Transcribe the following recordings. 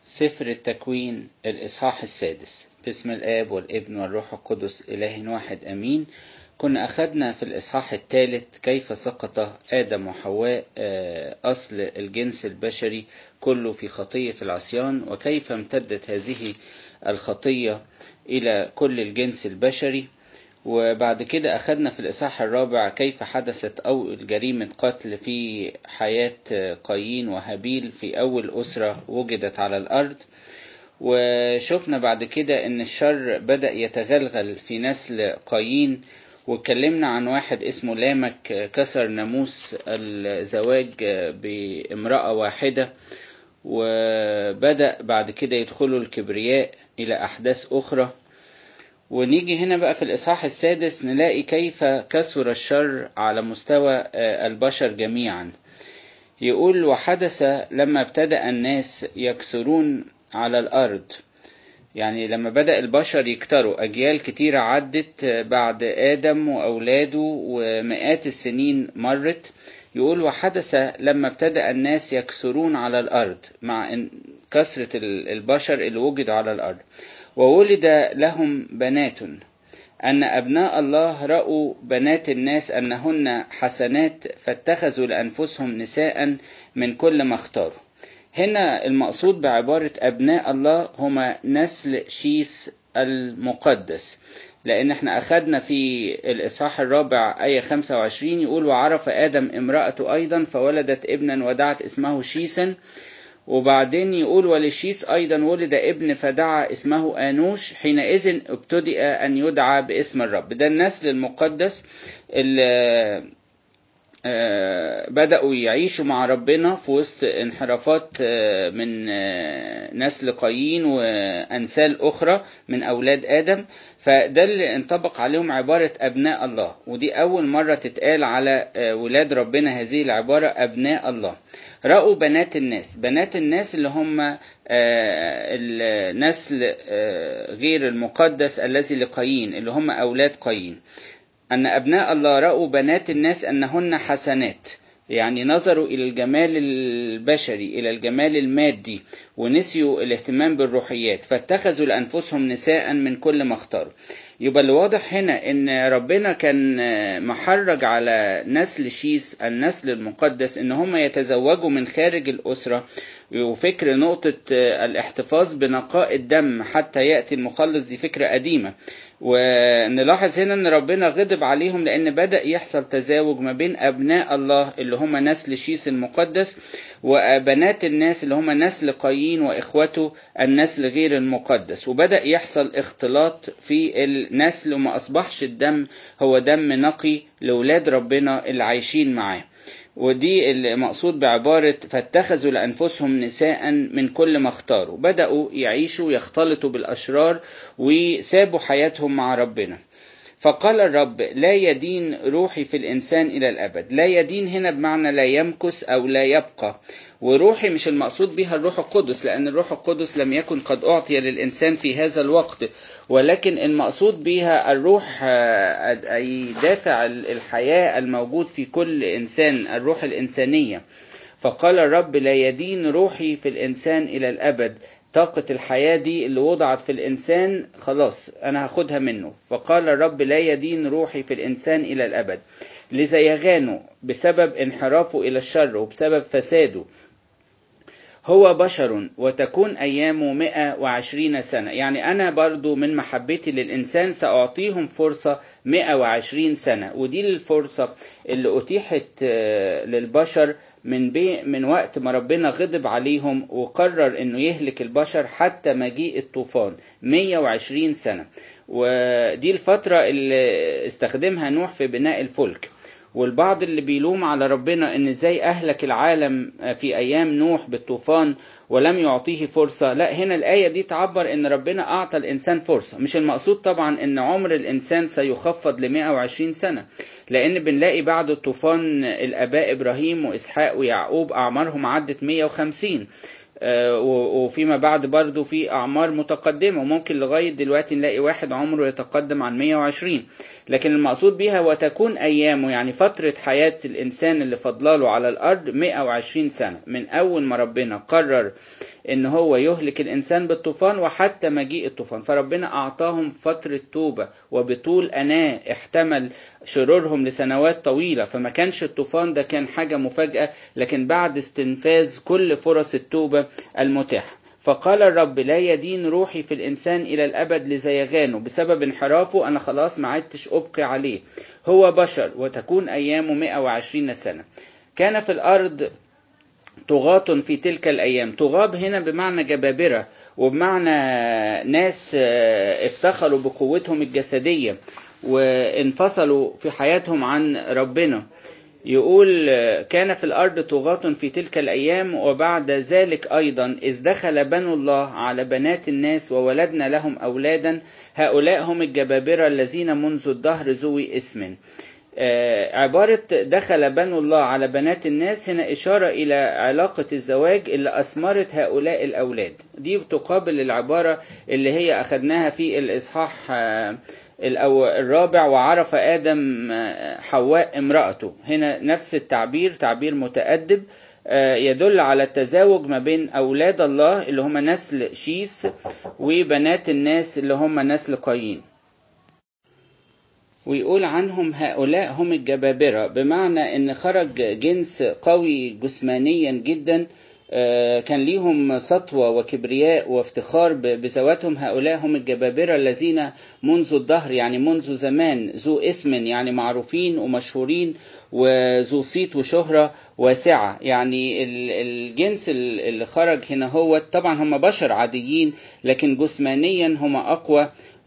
سفر التكوين الإصحاح السادس باسم الآب والابن والروح القدس إله واحد أمين كنا أخذنا في الإصحاح الثالث كيف سقط آدم وحواء أصل الجنس البشري كله في خطية العصيان وكيف امتدت هذه الخطية إلى كل الجنس البشري وبعد كده أخذنا في الإصحاح الرابع كيف حدثت أول جريمة قتل في حياة قايين وهابيل في أول أسرة وجدت على الأرض وشفنا بعد كده أن الشر بدأ يتغلغل في نسل قايين واتكلمنا عن واحد اسمه لامك كسر ناموس الزواج بامرأة واحدة وبدأ بعد كده يدخلوا الكبرياء إلى أحداث أخرى ونيجي هنا بقى في الإصحاح السادس نلاقي كيف كثر الشر على مستوى البشر جميعا يقول وحدث لما ابتدأ الناس يكسرون على الأرض يعني لما بدأ البشر يكتروا أجيال كتيرة عدت بعد آدم وأولاده ومئات السنين مرت يقول وحدث لما ابتدأ الناس يكسرون على الأرض مع كثرة البشر اللي وجدوا على الأرض وولد لهم بنات أن أبناء الله رأوا بنات الناس أنهن حسنات فاتخذوا لأنفسهم نساء من كل ما اختاروا هنا المقصود بعبارة أبناء الله هما نسل شيس المقدس لأن احنا أخدنا في الإصحاح الرابع آية 25 يقول وعرف آدم امرأته أيضا فولدت ابنا ودعت اسمه شيسا وبعدين يقول ولشيس أيضا ولد ابن فدعا اسمه آنوش حينئذ ابتدأ أن يدعى باسم الرب ده النسل المقدس اللي بدأوا يعيشوا مع ربنا في وسط انحرافات من نسل قايين وأنسال أخرى من أولاد آدم فده اللي انطبق عليهم عبارة أبناء الله ودي أول مرة تتقال على ولاد ربنا هذه العبارة أبناء الله رأوا بنات الناس بنات الناس اللي هم النسل غير المقدس الذي لقايين اللي هم أولاد قايين أن أبناء الله رأوا بنات الناس أنهن حسنات يعني نظروا إلى الجمال البشري إلى الجمال المادي ونسيوا الاهتمام بالروحيات فاتخذوا لأنفسهم نساء من كل ما اختاروا يبقى اللي واضح هنا ان ربنا كان محرج على نسل شيس النسل المقدس ان هم يتزوجوا من خارج الاسره وفكر نقطه الاحتفاظ بنقاء الدم حتى ياتي المخلص دي فكره قديمه ونلاحظ هنا ان ربنا غضب عليهم لان بدا يحصل تزاوج ما بين ابناء الله اللي هم نسل شيس المقدس وبنات الناس اللي هم نسل قايين واخوته النسل غير المقدس وبدا يحصل اختلاط في النسل وما اصبحش الدم هو دم نقي لاولاد ربنا اللي عايشين معاه ودي المقصود بعبارة فاتخذوا لأنفسهم نساء من كل ما اختاروا بدأوا يعيشوا يختلطوا بالأشرار وسابوا حياتهم مع ربنا فقال الرب لا يدين روحي في الإنسان إلى الأبد لا يدين هنا بمعنى لا يمكث أو لا يبقى وروحي مش المقصود بها الروح القدس لأن الروح القدس لم يكن قد أعطي للإنسان في هذا الوقت ولكن المقصود بها الروح أي دافع الحياة الموجود في كل إنسان الروح الإنسانية فقال الرب لا يدين روحي في الإنسان إلى الأبد طاقة الحياة دي اللي وضعت في الإنسان خلاص أنا هاخدها منه فقال الرب لا يدين روحي في الإنسان إلى الأبد لزيغانه بسبب انحرافه إلى الشر وبسبب فساده هو بشر وتكون أيامه 120 سنة يعني أنا برضو من محبتي للإنسان سأعطيهم فرصة 120 سنة ودي الفرصة اللي أتيحت للبشر من بي من وقت ما ربنا غضب عليهم وقرر انه يهلك البشر حتى مجيء الطوفان 120 سنة ودي الفترة اللي استخدمها نوح في بناء الفلك والبعض اللي بيلوم على ربنا ان ازاي اهلك العالم في ايام نوح بالطوفان ولم يعطيه فرصة لا هنا الآية دي تعبر ان ربنا اعطى الانسان فرصة مش المقصود طبعا ان عمر الانسان سيخفض ل 120 سنة لان بنلاقي بعد الطوفان الاباء ابراهيم واسحاق ويعقوب اعمارهم عدت 150 وفيما بعد برضو في أعمار متقدمة وممكن لغاية دلوقتي نلاقي واحد عمره يتقدم عن 120 لكن المقصود بيها وتكون أيامه يعني فترة حياة الإنسان اللي فضلاله على الأرض 120 سنة من أول ما ربنا قرر ان هو يهلك الانسان بالطوفان وحتى مجيء الطوفان فربنا اعطاهم فترة توبة وبطول اناة احتمل شرورهم لسنوات طويلة فما كانش الطوفان ده كان حاجة مفاجأة لكن بعد استنفاذ كل فرص التوبة المتاحة فقال الرب لا يدين روحي في الإنسان إلى الأبد لزيغانه بسبب انحرافه أنا خلاص ما عدتش أبقي عليه هو بشر وتكون أيامه 120 سنة كان في الأرض طغاة في تلك الأيام طغاب هنا بمعنى جبابرة وبمعنى ناس افتخروا بقوتهم الجسدية وانفصلوا في حياتهم عن ربنا يقول كان في الأرض طغاة في تلك الأيام وبعد ذلك أيضا إذ دخل بنو الله على بنات الناس وولدنا لهم أولادا هؤلاء هم الجبابرة الذين منذ الدهر ذوي اسم عبارة دخل بنو الله على بنات الناس هنا إشارة إلى علاقة الزواج اللي أثمرت هؤلاء الأولاد دي تقابل العبارة اللي هي أخذناها في الإصحاح الرابع وعرف آدم حواء امرأته هنا نفس التعبير تعبير متأدب يدل على التزاوج ما بين أولاد الله اللي هم نسل شيس وبنات الناس اللي هم نسل قايين ويقول عنهم هؤلاء هم الجبابرة بمعنى ان خرج جنس قوي جسمانيا جدا كان ليهم سطوة وكبرياء وافتخار بذواتهم هؤلاء هم الجبابرة الذين منذ الدهر يعني منذ زمان ذو اسم يعني معروفين ومشهورين وذو صيت وشهرة واسعة يعني الجنس اللي خرج هنا هو طبعا هم بشر عاديين لكن جسمانيا هم أقوى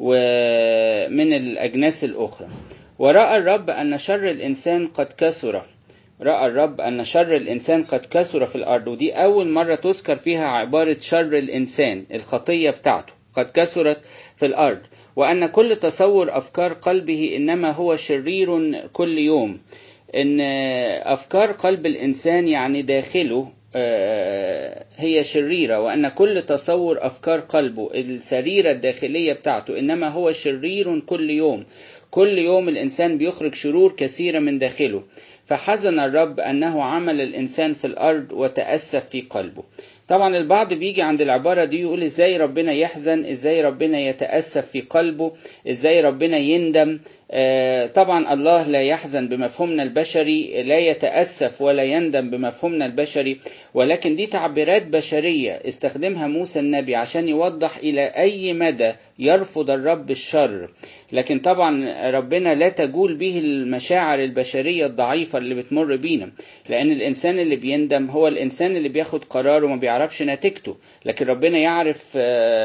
ومن الأجناس الأخرى ورأى الرب أن شر الإنسان قد كثر رأى الرب أن شر الإنسان قد كثر في الأرض ودي أول مرة تذكر فيها عبارة شر الإنسان الخطية بتاعته قد كثرت في الأرض وأن كل تصور أفكار قلبه إنما هو شرير كل يوم إن أفكار قلب الإنسان يعني داخله هي شريرة وأن كل تصور أفكار قلبه السريرة الداخلية بتاعته إنما هو شرير كل يوم كل يوم الإنسان بيخرج شرور كثيرة من داخله فحزن الرب أنه عمل الإنسان في الأرض وتأسف في قلبه طبعا البعض بيجي عند العبارة دي يقول ازاي ربنا يحزن ازاي ربنا يتأسف في قلبه ازاي ربنا يندم آه طبعا الله لا يحزن بمفهومنا البشري لا يتأسف ولا يندم بمفهومنا البشري ولكن دي تعبيرات بشرية استخدمها موسى النبي عشان يوضح إلى أي مدى يرفض الرب الشر لكن طبعا ربنا لا تجول به المشاعر البشرية الضعيفة اللي بتمر بينا لأن الإنسان اللي بيندم هو الإنسان اللي بياخد قرار وما بيعرفش نتيجته لكن ربنا يعرف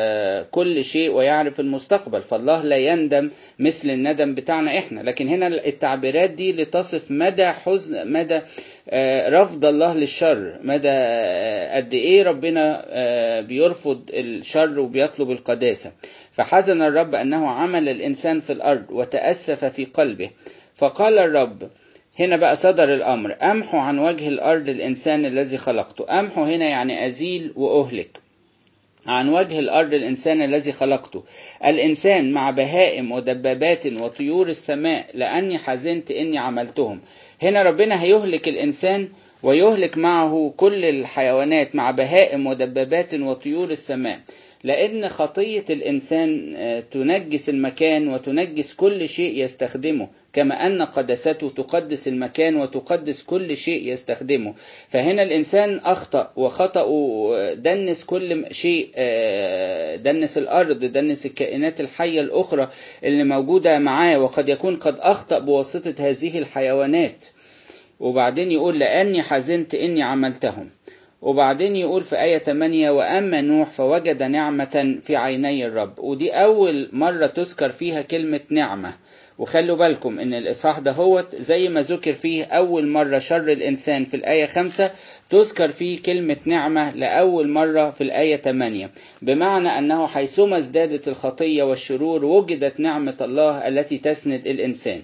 كل شيء ويعرف المستقبل فالله لا يندم مثل الندم بتاعنا إحنا لكن هنا التعبيرات دي لتصف مدى حزن مدى رفض الله للشر مدى قد ايه ربنا بيرفض الشر وبيطلب القداسة فحزن الرب أنه عمل الإنسان في الأرض وتأسف في قلبه فقال الرب هنا بقى صدر الأمر أمحو عن وجه الأرض الإنسان الذي خلقته أمحو هنا يعني أزيل وأهلك عن وجه الأرض الإنسان الذي خلقته الإنسان مع بهائم ودبابات وطيور السماء لأني حزنت إني عملتهم هنا ربنا هيهلك الإنسان ويهلك معه كل الحيوانات مع بهائم ودبابات وطيور السماء لأن خطية الإنسان تنجس المكان وتنجس كل شيء يستخدمه كما أن قدسته تقدس المكان وتقدس كل شيء يستخدمه فهنا الإنسان أخطأ وخطأه دنس كل شيء دنس الأرض دنس الكائنات الحية الأخرى اللي موجودة معاه وقد يكون قد أخطأ بواسطة هذه الحيوانات وبعدين يقول لأني حزنت إني عملتهم وبعدين يقول في آية 8 وأما نوح فوجد نعمة في عيني الرب ودي أول مرة تذكر فيها كلمة نعمة وخلوا بالكم ان الاصحاح ده هو زي ما ذكر فيه اول مرة شر الانسان في الاية خمسة تذكر فيه كلمة نعمة لأول مرة في الآية 8 بمعنى أنه حيثما ازدادت الخطية والشرور وجدت نعمة الله التي تسند الإنسان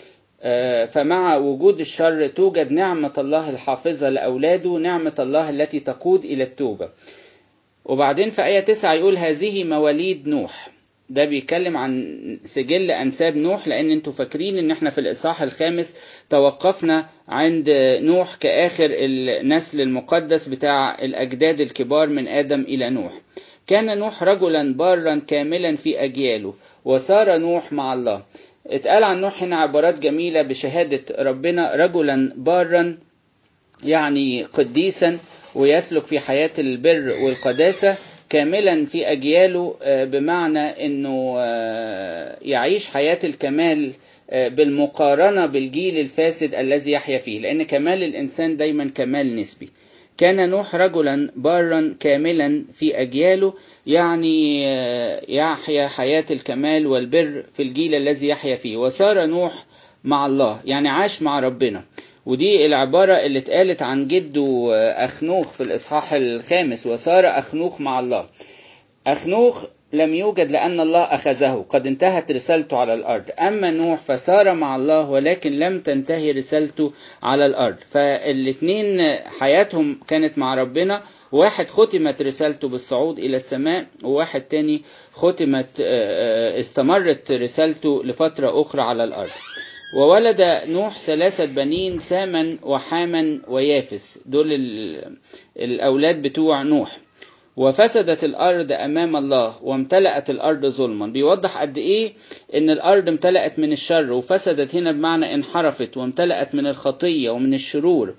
فمع وجود الشر توجد نعمة الله الحافظة لأولاده نعمة الله التي تقود إلى التوبة وبعدين في آية 9 يقول هذه مواليد نوح ده بيتكلم عن سجل أنساب نوح لأن انتوا فاكرين ان احنا في الإصحاح الخامس توقفنا عند نوح كآخر النسل المقدس بتاع الأجداد الكبار من آدم إلى نوح كان نوح رجلا بارا كاملا في أجياله وصار نوح مع الله اتقال عن نوح هنا عبارات جميلة بشهادة ربنا رجلا بارا يعني قديسا ويسلك في حياة البر والقداسة كاملا في أجياله بمعنى أنه يعيش حياة الكمال بالمقارنة بالجيل الفاسد الذي يحيا فيه لأن كمال الإنسان دايما كمال نسبي كان نوح رجلا بارا كاملا في أجياله يعني يحيا حياة الكمال والبر في الجيل الذي يحيا فيه وصار نوح مع الله يعني عاش مع ربنا ودي العبارة اللي اتقالت عن جده أخنوخ في الإصحاح الخامس وصار أخنوخ مع الله أخنوخ لم يوجد لأن الله أخذه قد انتهت رسالته على الأرض أما نوح فصار مع الله ولكن لم تنتهي رسالته على الأرض فالاثنين حياتهم كانت مع ربنا واحد ختمت رسالته بالصعود إلى السماء وواحد تاني ختمت استمرت رسالته لفترة أخرى على الأرض وولد نوح ثلاثة بنين ساما وحاما ويافس دول الأولاد بتوع نوح وفسدت الأرض أمام الله وامتلأت الأرض ظلما بيوضح قد إيه إن الأرض امتلأت من الشر وفسدت هنا بمعنى انحرفت وامتلأت من الخطية ومن الشرور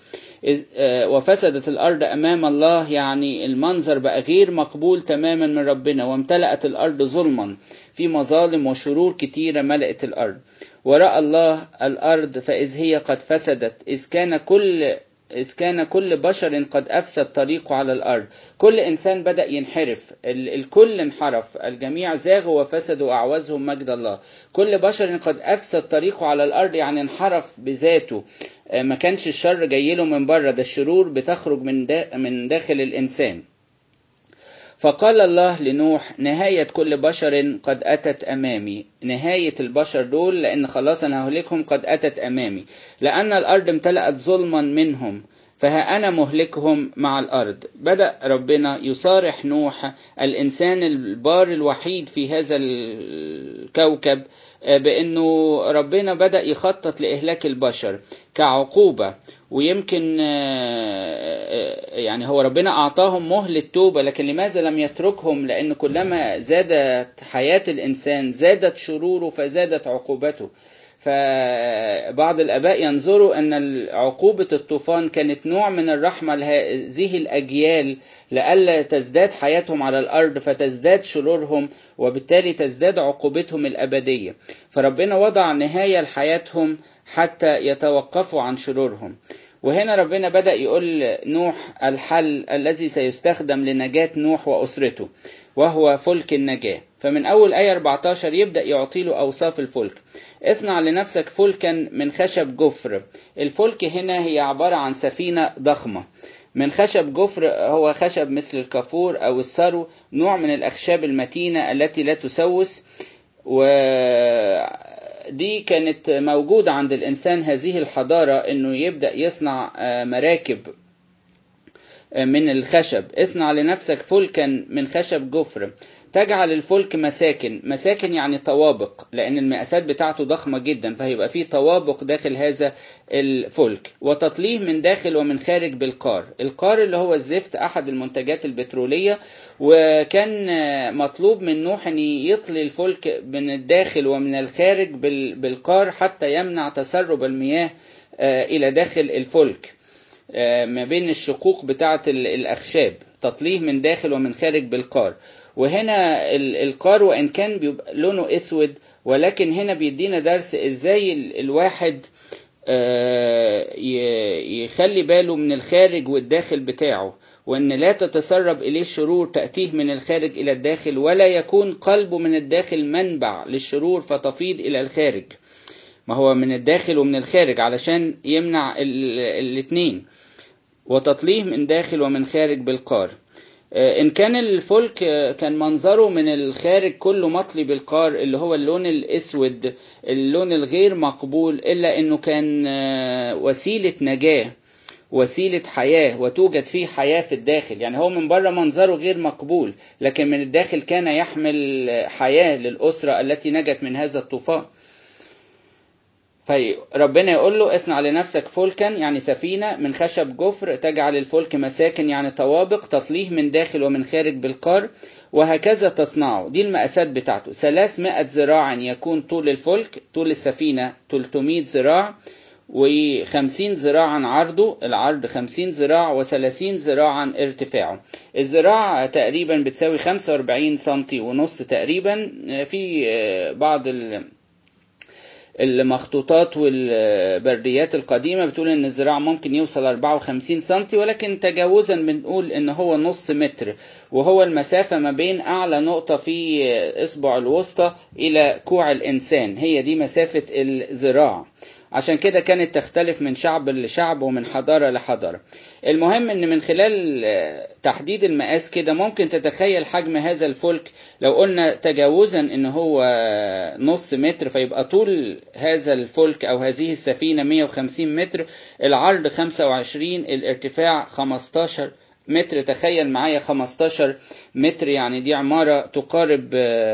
وفسدت الأرض أمام الله يعني المنظر بقى غير مقبول تماما من ربنا وامتلأت الأرض ظلما في مظالم وشرور كتيرة ملأت الأرض ورأى الله الأرض فإذ هي قد فسدت إذ كان كل إذ كان كل بشر قد أفسد طريقه على الأرض كل إنسان بدأ ينحرف الكل انحرف الجميع زاغوا وفسدوا أعوزهم مجد الله كل بشر قد أفسد طريقه على الأرض يعني انحرف بذاته ما كانش الشر جاي له من بره ده الشرور بتخرج من دا من داخل الإنسان فقال الله لنوح نهاية كل بشر قد أتت أمامي نهاية البشر دول لأن خلاص أنا ههلكهم قد أتت أمامي لأن الأرض امتلأت ظلما منهم فها أنا مهلكهم مع الأرض بدأ ربنا يصارح نوح الإنسان البار الوحيد في هذا الكوكب بأنه ربنا بدأ يخطط لإهلاك البشر كعقوبة ويمكن يعني هو ربنا أعطاهم مهلة توبة لكن لماذا لم يتركهم لأن كلما زادت حياة الإنسان زادت شروره فزادت عقوبته فبعض الآباء ينظروا أن عقوبة الطوفان كانت نوع من الرحمة لهذه الأجيال لئلا تزداد حياتهم على الأرض فتزداد شرورهم وبالتالي تزداد عقوبتهم الأبدية فربنا وضع نهاية لحياتهم حتى يتوقفوا عن شرورهم وهنا ربنا بدأ يقول نوح الحل الذي سيستخدم لنجاة نوح وأسرته وهو فلك النجاة فمن أول آية 14 يبدأ يعطي له أوصاف الفلك اصنع لنفسك فلكا من خشب جفر الفلك هنا هي عبارة عن سفينة ضخمة من خشب جفر هو خشب مثل الكافور أو السرو نوع من الأخشاب المتينة التي لا تسوس و دي كانت موجودة عند الإنسان هذه الحضارة إنه يبدأ يصنع مراكب من الخشب اصنع لنفسك فلكا من خشب جفر تجعل الفلك مساكن مساكن يعني طوابق لأن المقاسات بتاعته ضخمة جدا فهيبقى فيه طوابق داخل هذا الفلك وتطليه من داخل ومن خارج بالقار القار اللي هو الزفت أحد المنتجات البترولية وكان مطلوب من نوح أن يطلي الفلك من الداخل ومن الخارج بالقار حتى يمنع تسرب المياه إلى داخل الفلك ما بين الشقوق بتاعة الأخشاب تطليه من داخل ومن خارج بالقار وهنا القار وإن كان بيبقى لونه أسود ولكن هنا بيدينا درس إزاي الواحد يخلي باله من الخارج والداخل بتاعه وأن لا تتسرب إليه الشرور تأتيه من الخارج إلى الداخل ولا يكون قلبه من الداخل منبع للشرور فتفيض إلى الخارج ما هو من الداخل ومن الخارج علشان يمنع الاثنين وتطليه من داخل ومن خارج بالقار إن كان الفلك كان منظره من الخارج كله مطلي بالقار اللي هو اللون الأسود اللون الغير مقبول إلا إنه كان وسيلة نجاة وسيلة حياة وتوجد فيه حياة في الداخل يعني هو من بره منظره غير مقبول لكن من الداخل كان يحمل حياة للأسرة التي نجت من هذا الطوفان فربنا يقول له اصنع لنفسك فلكا يعني سفينة من خشب جفر تجعل الفلك مساكن يعني طوابق تطليه من داخل ومن خارج بالقار وهكذا تصنعه دي المقاسات بتاعته 300 ذراع يكون طول الفلك طول السفينة 300 ذراع و50 ذراعا عرضه العرض 50 ذراع و30 ذراعا ارتفاعه الذراع تقريبا بتساوي 45 سنتي ونص تقريبا في بعض المخطوطات والبرديات القديمة بتقول ان الذراع ممكن يوصل 54 سنتي ولكن تجاوزا بنقول ان هو نص متر وهو المسافة ما بين اعلى نقطة في اصبع الوسطى الى كوع الانسان هي دي مسافة الذراع عشان كده كانت تختلف من شعب لشعب ومن حضارة لحضارة المهم ان من خلال تحديد المقاس كده ممكن تتخيل حجم هذا الفلك لو قلنا تجاوزا ان هو نص متر فيبقى طول هذا الفلك او هذه السفينة 150 متر العرض 25 الارتفاع 15 متر تخيل معايا 15 متر يعني دي عمارة تقارب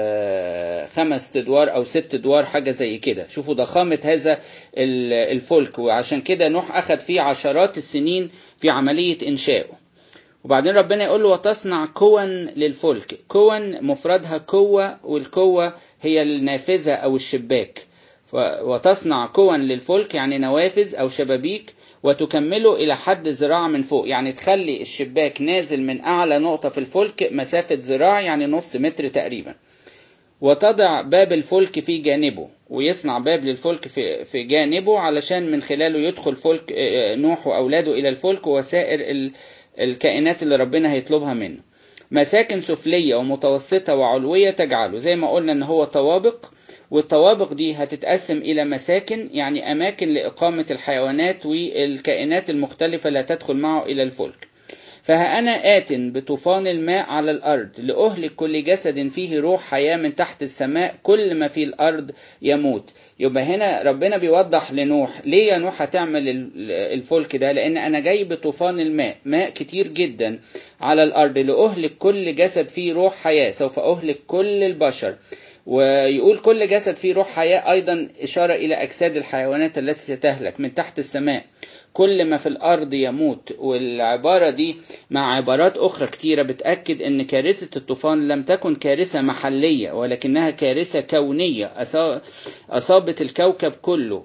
خمس ادوار او ست ادوار حاجة زي كده شوفوا ضخامة هذا الفلك وعشان كده نوح اخذ فيه عشرات السنين في عملية انشائه وبعدين ربنا يقول له وتصنع كوا للفلك كوا مفردها قوة والقوة هي النافذة او الشباك وتصنع كوا للفلك يعني نوافذ او شبابيك وتكمله إلى حد ذراع من فوق يعني تخلي الشباك نازل من أعلى نقطة في الفلك مسافة ذراع يعني نص متر تقريبا وتضع باب الفلك في جانبه ويصنع باب للفلك في في جانبه علشان من خلاله يدخل فلك نوح وأولاده إلى الفلك وسائر الكائنات اللي ربنا هيطلبها منه مساكن سفلية ومتوسطة وعلوية تجعله زي ما قلنا ان هو طوابق والطوابق دي هتتقسم إلى مساكن يعني أماكن لإقامة الحيوانات والكائنات المختلفة لا تدخل معه إلى الفلك فها أنا آت بطوفان الماء على الأرض لأهلك كل جسد فيه روح حياة من تحت السماء كل ما في الأرض يموت يبقى هنا ربنا بيوضح لنوح ليه يا نوح هتعمل الفلك ده لأن أنا جاي بطوفان الماء ماء كتير جدا على الأرض لأهلك كل جسد فيه روح حياة سوف أهلك كل البشر ويقول كل جسد فيه روح حياة أيضا إشارة إلى أجساد الحيوانات التي ستهلك من تحت السماء كل ما في الأرض يموت والعبارة دي مع عبارات أخرى كتيرة بتأكد أن كارثة الطوفان لم تكن كارثة محلية ولكنها كارثة كونية أصابت الكوكب كله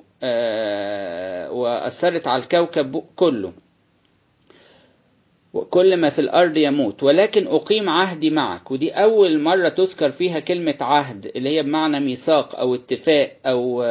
وأثرت على الكوكب كله وكل ما في الأرض يموت ولكن أقيم عهدي معك ودي أول مرة تذكر فيها كلمة عهد اللي هي بمعنى ميثاق أو اتفاق أو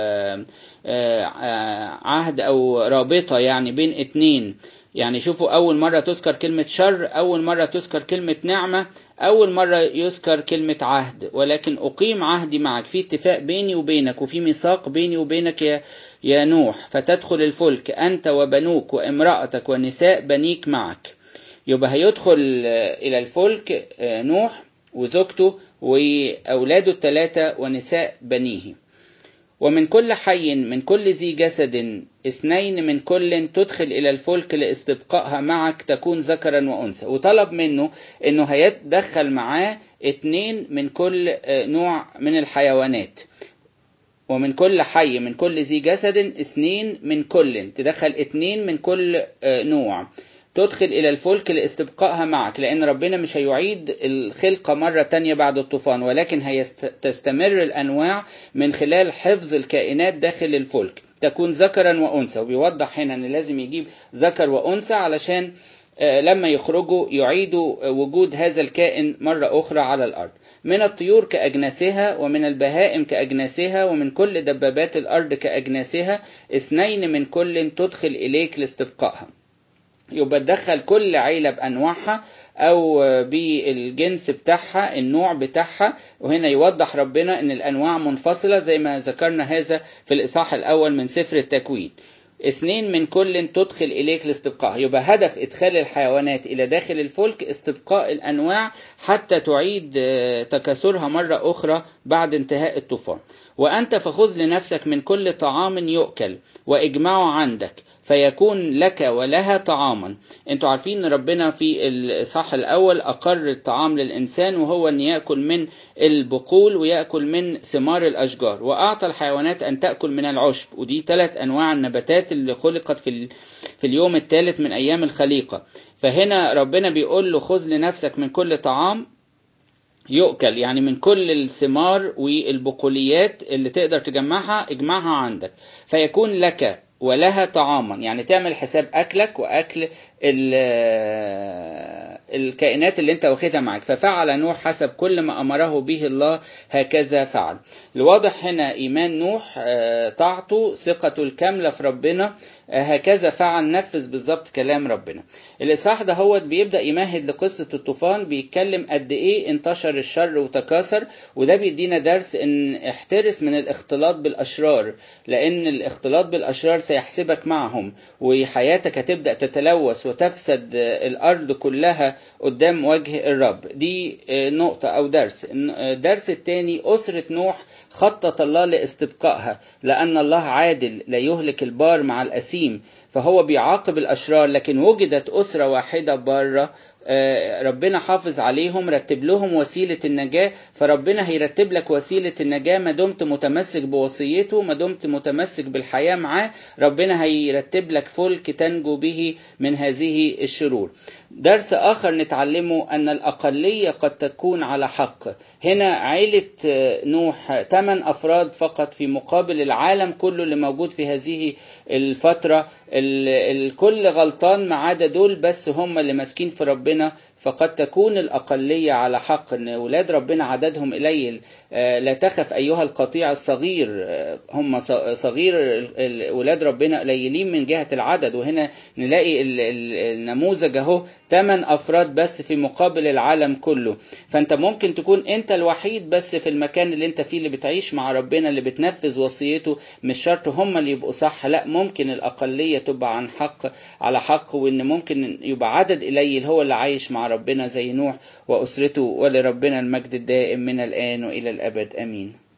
عهد أو رابطة يعني بين اتنين يعني شوفوا أول مرة تذكر كلمة شر أول مرة تذكر كلمة نعمة أول مرة يذكر كلمة عهد ولكن أقيم عهدي معك في اتفاق بيني وبينك وفي ميثاق بيني وبينك يا, يا نوح فتدخل الفلك أنت وبنوك وامرأتك ونساء بنيك معك يبقى هيدخل إلى الفلك نوح وزوجته وأولاده الثلاثة ونساء بنيه ومن كل حي من كل ذي جسد اثنين من كل تدخل إلى الفلك لاستبقائها معك تكون ذكرا وأنثى وطلب منه أنه هيتدخل معاه اتنين من كل نوع من الحيوانات ومن كل حي من كل ذي جسد اثنين من كل تدخل اتنين من كل نوع تدخل إلى الفلك لاستبقائها معك لأن ربنا مش هيعيد الخلقة مرة تانية بعد الطوفان ولكن هيستمر الأنواع من خلال حفظ الكائنات داخل الفلك تكون ذكرا وأنثى وبيوضح هنا أن لازم يجيب ذكر وأنثى علشان لما يخرجوا يعيدوا وجود هذا الكائن مرة أخرى على الأرض من الطيور كأجناسها ومن البهائم كأجناسها ومن كل دبابات الأرض كأجناسها اثنين من كل تدخل إليك لاستبقائها يبقى تدخل كل عيلة بأنواعها أو بالجنس بتاعها النوع بتاعها وهنا يوضح ربنا أن الأنواع منفصلة زي ما ذكرنا هذا في الإصحاح الأول من سفر التكوين اثنين من كل تدخل إليك لاستبقاء يبقى هدف إدخال الحيوانات إلى داخل الفلك استبقاء الأنواع حتى تعيد تكاثرها مرة أخرى بعد انتهاء الطوفان وأنت فخذ لنفسك من كل طعام يؤكل وإجمعه عندك فيكون لك ولها طعاما انتوا عارفين ان ربنا في الإصحاح الأول أقر الطعام للإنسان وهو أن يأكل من البقول ويأكل من ثمار الأشجار وأعطى الحيوانات أن تأكل من العشب ودي ثلاث أنواع النباتات اللي خلقت في في اليوم الثالث من أيام الخليقة فهنا ربنا بيقول له خذ لنفسك من كل طعام يؤكل يعني من كل الثمار والبقوليات اللي تقدر تجمعها اجمعها عندك فيكون لك ولها طعاما يعني تعمل حساب اكلك واكل الكائنات اللي انت واخدها معك ففعل نوح حسب كل ما امره به الله هكذا فعل الواضح هنا ايمان نوح طاعته ثقته الكامله في ربنا هكذا فعل نفذ بالظبط كلام ربنا الاصحاح ده هو بيبدا يمهد لقصه الطوفان بيتكلم قد ايه انتشر الشر وتكاثر وده بيدينا درس ان احترس من الاختلاط بالاشرار لان الاختلاط بالاشرار سيحسبك معهم وحياتك هتبدا تتلوث وتفسد الارض كلها قدام وجه الرب دي نقطه او درس الدرس الثاني اسره نوح خطط الله لاستبقائها لان الله عادل لا يهلك البار مع الأسيم فهو بيعاقب الأشرار لكن وجدت أسرة واحدة بره ربنا حافظ عليهم رتب لهم وسيلة النجاة فربنا هيرتب لك وسيلة النجاة ما دمت متمسك بوصيته ما دمت متمسك بالحياة معاه ربنا هيرتب لك فلك تنجو به من هذه الشرور درس آخر نتعلمه أن الأقلية قد تكون على حق هنا عيلة نوح ثمان أفراد فقط في مقابل العالم كله اللي موجود في هذه الفترة الكل غلطان ما عدا دول بس هم اللي ماسكين في ربنا فقد تكون الأقلية على حق أن أولاد ربنا عددهم قليل لا تخف أيها القطيع الصغير هم صغير أولاد ربنا قليلين من جهة العدد وهنا نلاقي النموذج أهو ثمان أفراد بس في مقابل العالم كله فأنت ممكن تكون أنت الوحيد بس في المكان اللي أنت فيه اللي بتعيش مع ربنا اللي بتنفذ وصيته مش شرط هم اللي يبقوا صح لا ممكن الأقلية تبقى عن حق على حق وإن ممكن يبقى عدد قليل هو اللي عايش مع ربنا زي نوح وأسرته ولربنا المجد الدائم من الآن وإلى الأبد آمين